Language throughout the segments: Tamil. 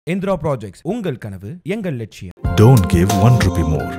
இந்திரா ப்ராஜெக்ட்ஸ் உங்கள் கனவு எங்கள் லட்சியம் Don't give one rupee more.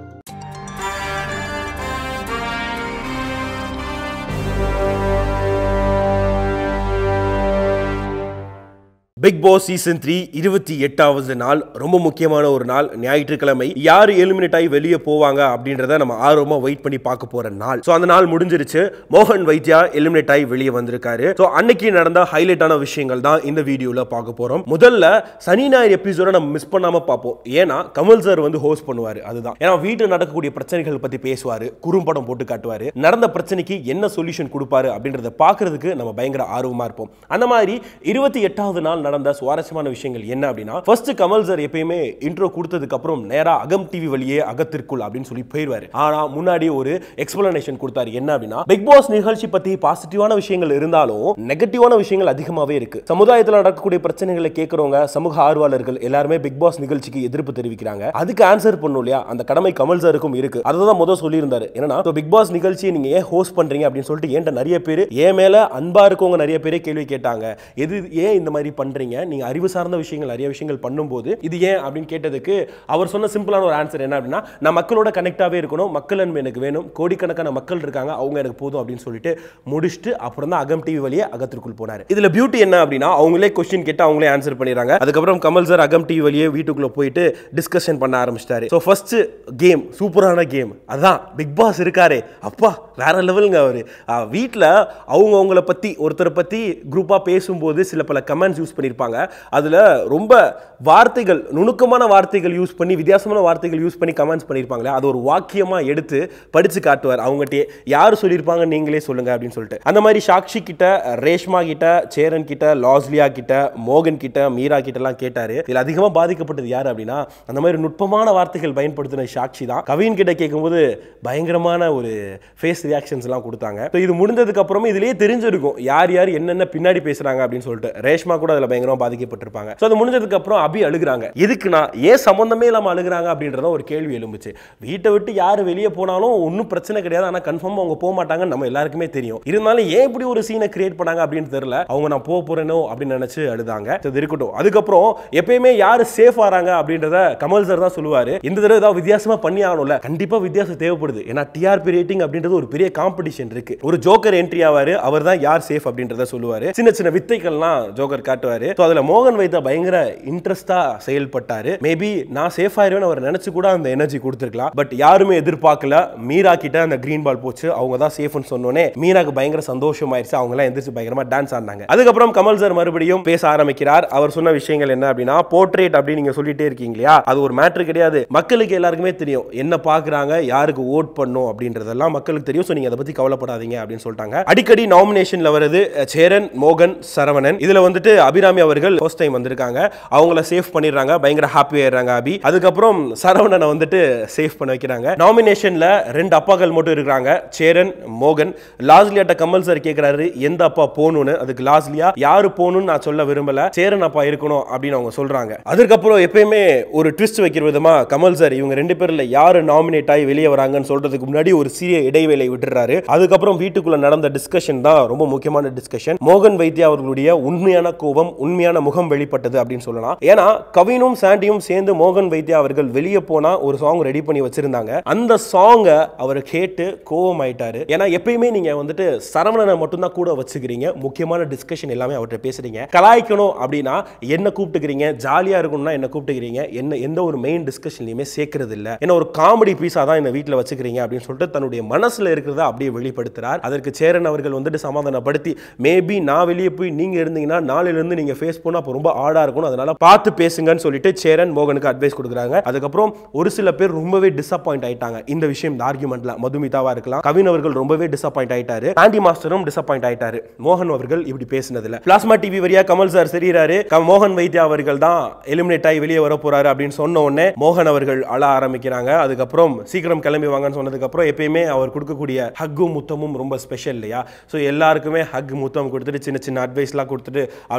Bigg Boss season three இருபத்தி எட்டாவது நாள் ரொம்ப முக்கியமான ஒரு நாள் ஞாயிற்றுக்கிழமை யார் எலிமினேட் ஆகி வெளியே போவாங்க அப்படின்றத நம்ம ஆர்வமா வெயிட் பண்ணி பார்க்க போற நாள் ஸோ அந்த நாள் முடிஞ்சிருச்சு மோகன் வைத்யா எலிமினேட் ஆகி வெளியே வந்திருக்காரு ஸோ அன்னைக்கு நடந்த ஹைலைட்டான விஷயங்கள் தான் இந்த வீடியோல பார்க்க போறோம் முதல்ல சனி ஞாயிறு எபிசோட நம்ம மிஸ் பண்ணாம பார்ப்போம் ஏன்னா கமல் சார் வந்து ஹோஸ்ட் பண்ணுவாரு அதுதான் ஏன்னா வீட்டில் நடக்கக்கூடிய பிரச்சனைகள் பத்தி பேசுவாரு குறும்படம் போட்டு காட்டுவாரு நடந்த பிரச்சனைக்கு என்ன சொல்யூஷன் கொடுப்பாரு அப்படின்றத பார்க்கிறதுக்கு நம்ம பயங்கர ஆர்வமா இருப்போம் அந்த மாதிரி இருபத்தி எட்டாவது நாள் நடந்த சுவாரஸ்யமான விஷயங்கள் என்ன அப்படின்னா ஃபர்ஸ்ட் கமல் சார் எப்பயுமே இன்ட்ரோ கொடுத்ததுக்கு அப்புறம் நேரா அகம் டிவி வழியே அகத்திற்குள் அப்படின்னு சொல்லி போயிடுவாரு ஆனா முன்னாடி ஒரு எக்ஸ்பிளனேஷன் கொடுத்தாரு என்ன அப்படின்னா பிக் பாஸ் நிகழ்ச்சி பத்தி பாசிட்டிவான விஷயங்கள் இருந்தாலும் நெகட்டிவான விஷயங்கள் அதிகமாவே இருக்கு சமுதாயத்தில் நடக்கக்கூடிய பிரச்சனைகளை கேட்கறவங்க சமூக ஆர்வலர்கள் எல்லாருமே பிக் பாஸ் நிகழ்ச்சிக்கு எதிர்ப்பு தெரிவிக்கிறாங்க அதுக்கு ஆன்சர் பண்ணும் இல்லையா அந்த கடமை கமல் சாருக்கும் இருக்கு அதை தான் முதல் சொல்லியிருந்தாரு என்னன்னா பிக் பாஸ் நிகழ்ச்சியை நீங்க ஏன் ஹோஸ்ட் பண்றீங்க அப்படின்னு சொல்லிட்டு என்கிட்ட நிறைய பேர் என் மேல அன்பா இருக்கவங்க நிறைய பேரே கேள்வி கேட்டாங்க எது ஏன் இந்த மாதிரி பண்றீங்க நீங்க அறிவு சார்ந்த விஷயங்கள் நிறைய விஷயங்கள் பண்ணும்போது இது ஏன் அப்படின்னு கேட்டதுக்கு அவர் சொன்ன சிம்பிளான ஒரு ஆன்சர் என்ன அப்படின்னா நான் மக்களோட கனெக்டாவே இருக்கணும் மக்கள் அன்பு எனக்கு வேணும் கோடிக்கணக்கான மக்கள் இருக்காங்க அவங்க எனக்கு போதும் அப்படின்னு சொல்லிட்டு முடிச்சுட்டு அப்புறம் தான் அகம் டிவி வழியே அகத்திற்குள் போனார் இதுல பியூட்டி என்ன அப்படின்னா அவங்களே கொஸ்டின் கேட்டு அவங்களே ஆன்சர் பண்ணிடுறாங்க அதுக்கப்புறம் கமல் சார் அகம் டிவி வழியே வீட்டுக்குள்ள போயிட்டு டிஸ்கஷன் பண்ண ஆரம்பிச்சிட்டாரு ஸோ ஃபர்ஸ்ட் கேம் சூப்பரான கேம் அதான் பிக் பாஸ் இருக்காரே அப்பா வேற லெவலுங்க அவரு வீட்டில் அவங்க அவங்கள பத்தி ஒருத்தரை பத்தி குரூப்பாக பேசும்போது சில பல கமெண்ட்ஸ் யூஸ் பண்ணியிருப்பாங்க அதில் ரொம்ப வார்த்தைகள் நுணுக்கமான வார்த்தைகள் யூஸ் பண்ணி வித்தியாசமான வார்த்தைகள் யூஸ் பண்ணி கமெண்ட்ஸ் பண்ணியிருப்பாங்களே அது ஒரு வாக்கியமாக எடுத்து படித்து காட்டுவார் அவங்ககிட்டயே யார் சொல்லியிருப்பாங்க நீங்களே சொல்லுங்க அப்படின்னு சொல்லிட்டு அந்த மாதிரி சாக்ஷி கிட்ட ரேஷ்மா கிட்ட சேரன் கிட்ட லாஸ்லியா கிட்ட மோகன் கிட்ட மீரா கிட்டலாம் கேட்டாரு இதில் அதிகமாக பாதிக்கப்பட்டது யார் அப்படின்னா அந்த மாதிரி நுட்பமான வார்த்தைகள் பயன்படுத்தின சாக்ஷி தான் கவின் கிட்ட கேட்கும்போது பயங்கரமான ஒரு ஃபேஸ் ரியாக்ஷன்ஸ் எல்லாம் கொடுத்தாங்க ஸோ இது முடிஞ்சதுக்கு அப்புறமே இதுலயே தெரிஞ்சிருக்கும் யார் யார் என்னென்ன பின்னாடி பேசுறாங்க அப்படின்னு சொல்லிட்டு ரேஷ்மா கூட அதில் பயங்கரமாக பாதிக்கப்பட்டிருப்பாங்க ஸோ அது முடிஞ்சதுக்கு அப்புறம் அபி அழுகுறாங்க எதுக்குன்னா ஏன் சம்பந்தமே இல்லாமல் அழுகுறாங்க அப்படின்றத ஒரு கேள்வி எழும்புச்சு வீட்டை விட்டு யார் வெளியே போனாலும் ஒன்றும் பிரச்சனை கிடையாது ஆனால் கன்ஃபார்மாக அவங்க போக மாட்டாங்கன்னு நம்ம எல்லாருக்குமே தெரியும் இருந்தாலும் ஏன் இப்படி ஒரு சீனை கிரியேட் பண்ணாங்க அப்படின்னு தெரியல அவங்க நான் போக போறேனோ அப்படின்னு நினைச்சு அழுதாங்க So, இது இருக்கட்டும் அதுக்கப்புறம் எப்பயுமே யார் சேஃப் ஆறாங்க அப்படின்றத கமல் சார் தான் சொல்லுவாரு இந்த தடவை ஏதாவது வித்தியாசமா பண்ணி ஆகணும்ல கண்டிப்பா வித்தியாசம் தேவைப்படுது ஏன்னா டிஆர்பி ரேட்டிங் அப்படின்றது ஒரு பெரிய காம்படிஷன் இருக்கு ஒரு ஜோக்கர் என்ட்ரி ஆவாரு அவர் தான் யார் சேஃப் அப்படின்றத சொல்லுவாரு சின்ன சின்ன வித்தைகள்லாம் ஜோக்கர் காட்டுவாரு ஸோ அதுல மோகன் வைத்தா பயங்கர இன்ட்ரெஸ்டா செயல்பட்டாரு மேபி நான் சேஃப் ஆயிருவேன் அவர் நினைச்சு கூட அந்த எனர்ஜி கொடுத்துருக்கலாம் பட் யாருமே எதிர்பார்க்கல மீரா கிட்ட அந்த கிரீன் பால் போச்சு அவங்க தான் சேஃப்னு சொன்னோன்னே மீராக்கு பயங்கர சந்தோஷம் ஆயிருச்சு அவங்க எல்லாம் எந்திரிச்சு பயங்கரமா டான்ஸ் ஆடினாங்க அதுக்கப்புறம் கமல் சார் மறுபடியும் பேச ஆரம்பிக்கிறார் அவர் சொன்ன விஷயங்கள் என்ன அப்படின்னா போர்ட்ரேட் அப்படின்னு நீங்க சொல்லிட்டே இருக்கீங்க இல்லையா அது ஒரு மேட்ரு கிடையாது மக்களுக்கு எல்லாருக்குமே தெரியும் என்ன பாக்குறாங்க யாருக்கு ஓட் பண்ணும் அப்படின்றதெல்லாம் மக்களுக்கு தெரியும் ஸோ நீங்க அதை பத்தி கவலைப்படாதீங்க அப்படின்னு சொல்லிட்டாங்க அடிக்கடி நாமினேஷன்ல வருது அஹ், சேரன் மோகன் சரவணன் இதுல வந்துட்டு அபிராமி அவர்கள் ஃபர்ஸ்ட் டைம் வந்திருக்காங்க அவங்கள சேஃப் பண்ணிடுறாங்க பயங்கர ஹாப்பி ஆயிடுறாங்க அபி அதுக்கப்புறம் சரவணனை வந்துட்டு சேஃப் பண்ண வைக்கிறாங்க நாமினேஷன்ல ரெண்டு அப்பாக்கள் மட்டும் இருக்கிறாங்க சேரன் மோகன் லாஸ்லியாட்ட கமல் சார் கேட்கிறாரு எந்த அப்பா போகணும்னு அதுக்கு லாஸ்லியா யாரு போகணும்னு நான் சொல்ல விரும்பல சேரன் அப்பா இருக்கணும் அப்படின்னு அவங்க சொல்றாங்க அதுக்கப்புறம் எப்பயுமே ஒரு ட்விஸ்ட் வைக்கிற விதமா கமல் சார் இவங்க ரெண்டு பேர்ல யாரு நாமினேட் ஆகி வெளியே வராங்கன்னு சொல்றதுக்கு முன்னாடி ஒரு சிறிய இடைவேளை விட்டுறாரு அதுக்கப்புறம் வீட்டுக்குள்ள நடந்த டிஸ்கஷன் தான் ரொம்ப முக்கியமான டிஸ்கஷன் மோகன் வைத்தியா அவர்களுடைய உண்மையான கோபம் உண்மையான முகம் வெளிப்பட்டது அப்படின்னு சொல்லலாம் ஏன்னா கவினும் சாண்டியும் சேர்ந்து மோகன் வைத்தியா அவர்கள் வெளியே போனா ஒரு சாங் ரெடி பண்ணி வச்சிருந்தாங்க அந்த சாங்கை அவர் கேட்டு கோபம் ஆயிட்டாரு ஏன்னா எப்பயுமே நீங்க வந்துட்டு சரவணனை மட்டும்தான் கூட வச்சுக்கிறீங்க முக்கியமான டிஸ்கஷன் எல்லாமே அவர்கிட்ட பேசுறீங்க கலாய்க்கணும் அப்படின்னா என்ன கூப்பிட்டுக்கிறீங்க ஜாலியா இருக்கணும்னா என்ன கூப்பிட்டுக்கிறீங்க என்ன எந்த ஒரு மெயின் டிஸ்கஷன்லையுமே சேர்க்கறது இல்ல என்ன ஒரு காமெடி பீஸா தான் இந்த வீட்டில் வச்சுக்கிறீங்க அப்படின்னு சொல்லிட்டு தன்னுடைய மனசுல இருக்கிறத அப்படியே வெளிப்படுத்துறார் அதற்கு சேரன் அவர்கள் வந்துட்டு சமாதானப்படுத்தி மேபி நான் வெளியே போய் நீங்க இருந்தீங்கன்னா நாளையில இருந்து நீங்க ஃபேஸ் பண்ணா அப்போ ரொம்ப ஆடா இருக்கும் அதனால பார்த்து பேசுங்கன்னு சொல்லிட்டு சேரன் மோகனுக்கு அட்வைஸ் கொடுக்குறாங்க அதுக்கப்புறம் ஒரு சில பேர் ரொம்பவே டிசப்பாயிண்ட் ஆயிட்டாங்க இந்த விஷயம் இந்த ஆர்குமெண்ட்ல மதுமிதாவா இருக்கலாம் கவின் அவர்கள் ரொம்பவே டிசப்பாயிண்ட் ஆயிட்டாரு ஆண்டி மாஸ்டரும் டிசப்பாயிண்ட் ஆயிட்டாரு மோகன் அவர்கள் இப்படி பேசினதுல பிளாஸ்மா டிவி வழியா கமல் சார் சரிறாரு க- மோகன் வைத்தியா அவர்கள் தான் எலிமினேட் ஆகி வெளியே வர போறாரு அப்படின்னு சொன்ன உடனே மோகன் அவர்கள் அழ ஆரம்பிக்கிறாங்க அதுக்கப்புறம் சீக்கிரம் கிளம்பி வாங்கன்னு சொன்னதுக்கு அப்புறம் எப்பயுமே அவர் கொடுக்கக்கூடிய ஹக்கும் முத்தமும் ரொம்ப ஸ்பெஷல் இல்லையா ஸோ எல்லாருக்குமே ஹக் முத்தம் கொடுத்துட்டு சின்ன சின்ன அட்வைஸ்லாம் கொடுத்துட்டு அப்படியே பயங்கரமா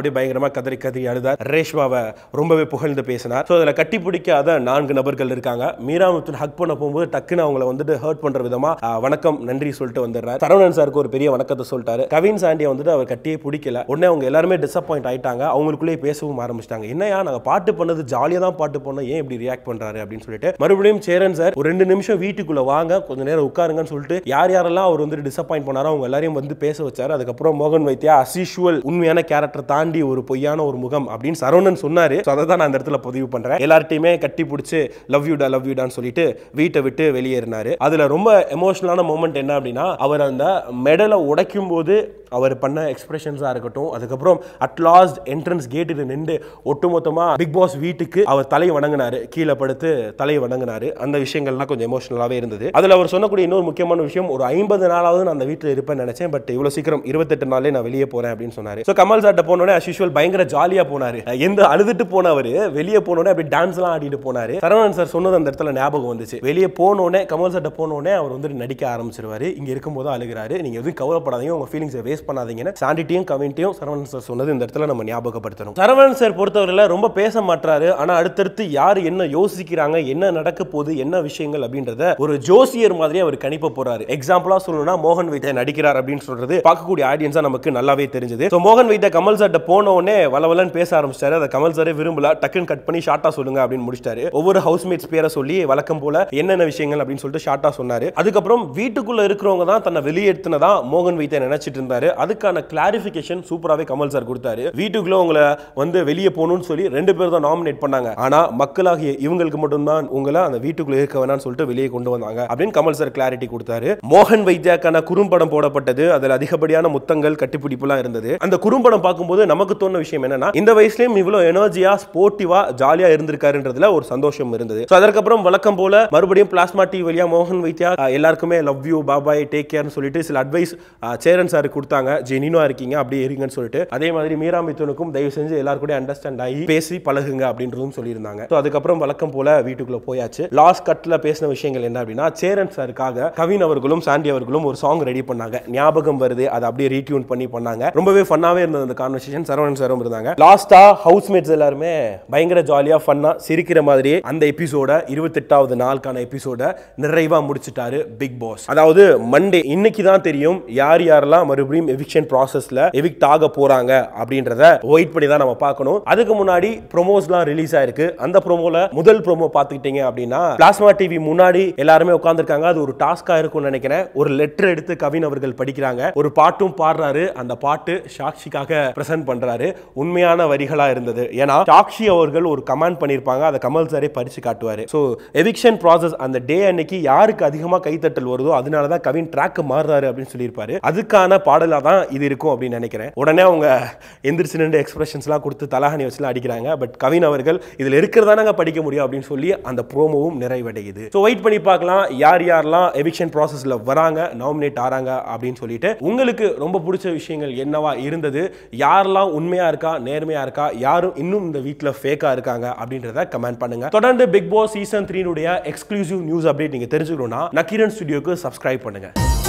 பயங்கரமா கதறி கதறி அழுதார் ரேஷ்மாவை ரொம்பவே புகழ்ந்து பேசினார் ஸோ அதில் கட்டி பிடிக்காத நான்கு நபர்கள் இருக்காங்க மீரா மிதுன் ஹக் பண்ண போகும்போது டக்குன்னு அவங்கள வந்துட்டு ஹர்ட் பண்ற விதமா "ஆ, வணக்கம் நன்றி சொல்லிட்டு வந்துடுறாரு சரவணன் சாருக்கு ஒரு பெரிய வணக்கத்தை சொல்லிட்டாரு கவின் சாண்டியை வந்துட்டு அவர் கட்டியே பிடிக்கல உடனே அவங்க எல்லாருமே டிசப்பாயிண்ட் ஆயிட்டாங்க அவங்களுக்குள்ளேயே பேசவும் ஆரம்பிச்சிட்டாங்க என்னையா நாங்க பாட்டு பண்ணது ஜாலியாக தான் பாட்டு பண்ணோம் ஏன் இப்படி ரியாக்ட் பண்றாரு அப்படின்னு சொல்லிட்டு மறுபடியும் சேரன் சார் ஒரு ரெண்டு நிமிஷம் வீட்டுக்குள்ள வாங்க கொஞ்ச நேரம் உட்காருங்கன்னு சொல்லிட்டு யார் யாரெல்லாம் அவர் வந்து டிசப்பாயிண்ட் பண்ணாரோ அவங்க எல்லாரையும் வந்து பேச வச்சாரு அதுக்கப்புறம் மோகன் வைத்தியா அசிஷுவல் உண்மையான கேரக்டர் தாண்டி ஒரு பொய்யான ஒரு முகம் அப்படின்னு சரவணன் சொன்னாரு ஸோ அதை தான் நான் அந்த இடத்துல பதிவு பண்றேன் எல்லார்ட்டையுமே கட்டி பிடிச்சி லவ் யூடா லவ் யூடான்னு சொல்லிட்டு வீட்டை விட்டு வெளியேறினாரு அதுல ரொம்ப எமோஷனலான மூமெண்ட் என்ன அப்படின்னா அவர் அந்த மெடலை உடைக்கும் போது அவர் பண்ண எக்ஸ்பிரஷன்ஸாக இருக்கட்டும் அதுக்கப்புறம் அட் லாஸ்ட் என்ட்ரன்ஸ் கேட்டில் நின்று ஒட்டுமொத்தமாக பிக் பாஸ் வீட்டுக்கு அவர் தலை வணங்கினாரு கீழே படுத்து தலை வணங்கினாரு அந்த விஷயங்கள்லாம் கொஞ்சம் எமோஷனலாகவே இருந்தது அதில் அவர் சொன்னக்கூடிய இன்னொரு முக்கியமான விஷயம் ஒரு ஐம்பது நாளாவது நான் அந்த வீட்டில் இருப்பேன்னு நினைச்சேன் பட் இவ்வளோ சீக்கிரம் இருபத்தெட்டு நாளே நான் வெளியே போறேன் அப்படின்னு சொன்னாரு ஸோ கமல் சார்ட்ட போனோடனே அஸ் பயங்கர ஜாலியாக போனாரு எந்த அழுதுட்டு போனவர் வெளியே போனோடனே அப்படி டான்ஸ்லாம் ஆடிட்டு போனாரு சரவணன் சார் சொன்னது அந்த இடத்துல ஞாபகம் வந்துச்சு வெளியே போனோடனே கமல் சார்ட்ட போனோடனே அவர் வந்துட்டு நடிக்க ஆரம்பிச்சிருவாரு இங்க இருக்கும்போது அழுகிறாரு நீங்க எதுவும் கவலைப்படாதீங்க உங்க ஃபீலிங்ஸை வேஸ்ட் பண்ணாதீங்கன்னு சாண்டிட்டியும் கமெண்ட்டையும் சரவணன் சார் சொன்னது இந்த இடத்துல நம்ம ஞாபகப்படுத்தணும் சரவணன் சார் பொறுத்தவரையில ரொம்ப பேச மாட்டாரு ஆனா அடுத்தடுத்து யார் என்ன யோசிக்கிறாங்க என்ன நடக்க போகுது என்ன விஷயங்கள் அப்படின்றத ஒரு ஜோசியர் மாதிரி அவர் கணிப்ப போறாரு எக்ஸாம்பிளா சொல்லணும்னா மோகன் வைத்திய நடிக்கிறார் அப்படின்னு சொல்றது பார்க்கக்கூடிய ஆடியன்ஸா நமக்கு நல்லாவே தெரிஞ்சது ஸோ மோகன் வைத்திய கமல் சார்ட்ட போன உடனே வளவலன்னு பேச ஆரம்பிச்சாரு அதை கமல் சாரே விரும்பல டக்குன்னு கட் பண்ணி ஷார்ட்டா சொல்லுங்க அப்படின்னு முடிச்சிட்டாரு ஒவ்வொரு ஹவுஸ்மேட்ஸ் பேரை சொல்லி வழக்கம் போல என்னென்ன விஷயங்கள் அப்படின்னு சொல்லிட்டு ஷார்ட்டா சொன்னாரு அதுக்கப்புறம் வீட்டுக்குள்ள இருக்கிறவங்க தான் தன்னை வெளியேற்றினதா மோகன் வைத்திய நினைச்சிட்டு இருந்தாரு அதுக்கான கிளாரிபிகேஷன் சூப்பராகவே கமல் சார் கொடுத்தாரு வீட்டுக்குள்ள உங்களை வந்து வெளியே போகணும்னு சொல்லி ரெண்டு பேர் தான் நாமினேட் பண்ணாங்க ஆனா மக்களாகிய இவங்களுக்கு மட்டும்தான் உங்களை அந்த வீட்டுக்குள்ள இருக்க வேணாம்னு சொல்லிட்டு வெளியே கொண்டு வந்தாங்க அப்படின்னு கமல் சார் கிளாரிட்டி கொடுத்தாரு மோகன் வைத்தியாக்கான குறும்படம் போடப்பட்டது அதில் அதிகப்படியான முத்தங்கள் கட்டிப்பிடிப்புலாம் இருந்தது அந்த குறும்படம் பார்க்கும்போது நமக்கு தோணுன விஷயம் என்னன்னா இந்த வயசுலயும் இவ்வளவு எனர்ஜியா ஸ்போர்ட்டிவா ஜாலியா இருந்திருக்காருன்றதுல ஒரு சந்தோஷம் இருந்தது ஸோ அதற்கப்புறம் வழக்கம் போல மறுபடியும் பிளாஸ்மா டிவி வழியா மோகன் வைத்தியா அஹ், எல்லாருக்குமே லவ் யூ பாபாய் டேக் கேர்னு சொல்லிட்டு சில அட்வைஸ் சேரன் சார் கொடுத்தாங்க ஜெனினா இருக்கீங்க அப்படியே இருங்கன்னு சொல்லிட்டு அதே மாதிரி மீரா மிதுனுக்கும் தயவு செஞ்சு எல்லாரும் கூட அண்டர்ஸ்டாண்ட் ஆகி பேசி பழகுங்க அப்படின்றதும் சொல்லியிருந்தாங்க ஸோ அதுக்கப்புறம் வழக்கம் போல வீட்டுக்குள்ள போயாச்சு லாஸ்ட் கட்ல பேசின விஷயங்கள் என்ன அப்படின்னா சேரன் சாருக்காக கவின் அவர்களும் சாண்டி அவர்களும் ஒரு சாங் ரெடி பண்ணாங்க ஞாபகம் வருது அதை அப்படியே ரீடியூன் பண்ணி பண்ணாங்க ரொம்பவே ஃபன்னாவே இருந்தது அந்த கான்வர்சேஷன் சரவணன் சாரும் இருந்தாங்க லாஸ்டா ஹவுஸ்மேட்ஸ் எல்லாருமே பயங்கர ஜாலியா ஃபன்னா சிரிக்கிற மாதிரியே அந்த எபிசோட இருபத்தெட்டாவது நாளுக்கான எபிசோட நிறைவா முடிச்சிட்டாரு பிக் பாஸ் அதாவது மண்டே இன்னைக்கு தான் தெரியும் யார் யாரெல்லாம் மறுபடியும் எவிக்ஷன் ப்ராசஸ்ல எவிக்ட் ஆக போறாங்க அப்படின்றத வெயிட் பண்ணி தான் நம்ம பார்க்கணும் அதுக்கு முன்னாடி ப்ரோமோஸ்லாம் ரிலீஸ் ஆயிருக்கு அந்த ப்ரோமோல முதல் ப்ரோமோ பார்த்துக்கிட்டீங்க அப்படின்னா பிளாஸ்மா டிவி முன்னாடி எல்லாருமே உட்காந்துருக்காங்க அது ஒரு டாஸ்கா இருக்கும்னு நினைக்கிறேன் ஒரு லெட்டர் எடுத்து கவின் அவர்கள் படிக்கிறாங்க ஒரு பாட்டும் பாடுறாரு அந்த பாட்டு சாக்ஷிக்காக பிரசன்ட் பண்றாரு உண்மையான வரிகளா இருந்தது ஏன்னா சாக்ஷி அவர்கள் ஒரு கமெண்ட் பண்ணியிருப்பாங்க அதை கமல் சாரே படிச்சு காட்டுவாரு ஸோ எவிக்ஷன் ப்ராசஸ் அந்த டே அன்னைக்கு யாருக்கு அதிகமாக கைத்தட்டல் வருதோ அதனால தான் கவின் ட்ராக் மாறுறாரு அப்படின்னு சொல்லியிருப்பாரு அதுக்கான பாடலாக தான் இது இருக்கும் அப்படின்னு நினைக்கிறேன் உடனே அவங்க எந்திரிச்சு நின்று எக்ஸ்பிரஷன்ஸ்லாம் கொடுத்து தலஹானி வச்சுலாம் அடிக்கிறாங்க பட் கவின் அவர்கள் இதில் இருக்கிறதா நாங்கள் படிக்க முடியும் அப்படின்னு சொல்லி அந்த ப்ரோமோவும் நிறைவடையுது ஸோ வெயிட் பண்ணி பார்க்கலாம் யார் யாரெல்லாம் எவிக்ஷன் ப்ராசஸில் வராங்க நாமினேட் ஆறாங்க அப்படின்னு சொல்லிட்டு உங்களுக்கு ரொம்ப பிடிச்ச விஷயங்கள் என்னவா இருந்தது யாரெல்லாம் உண்மையா இருக்கா நேர்மையா இருக்கா யாரும் இன்னும் இந்த வீட்டில் ஃபேக்கா இருக்காங்க அப்படின்றத கமெண்ட் பண்ணுங்க தொடர்ந்து பிக் பாஸ் சீசன் த்ரீனுடைய எக்ஸ்க்ளூசிவ் நியூஸ் அப்டேட் நீங்க தெரிஞ்சுக்கணும்னா நக்கீரன் ஸ்டுடியோக்கு சப்ஸ்கிரைப் பண்ணுங்க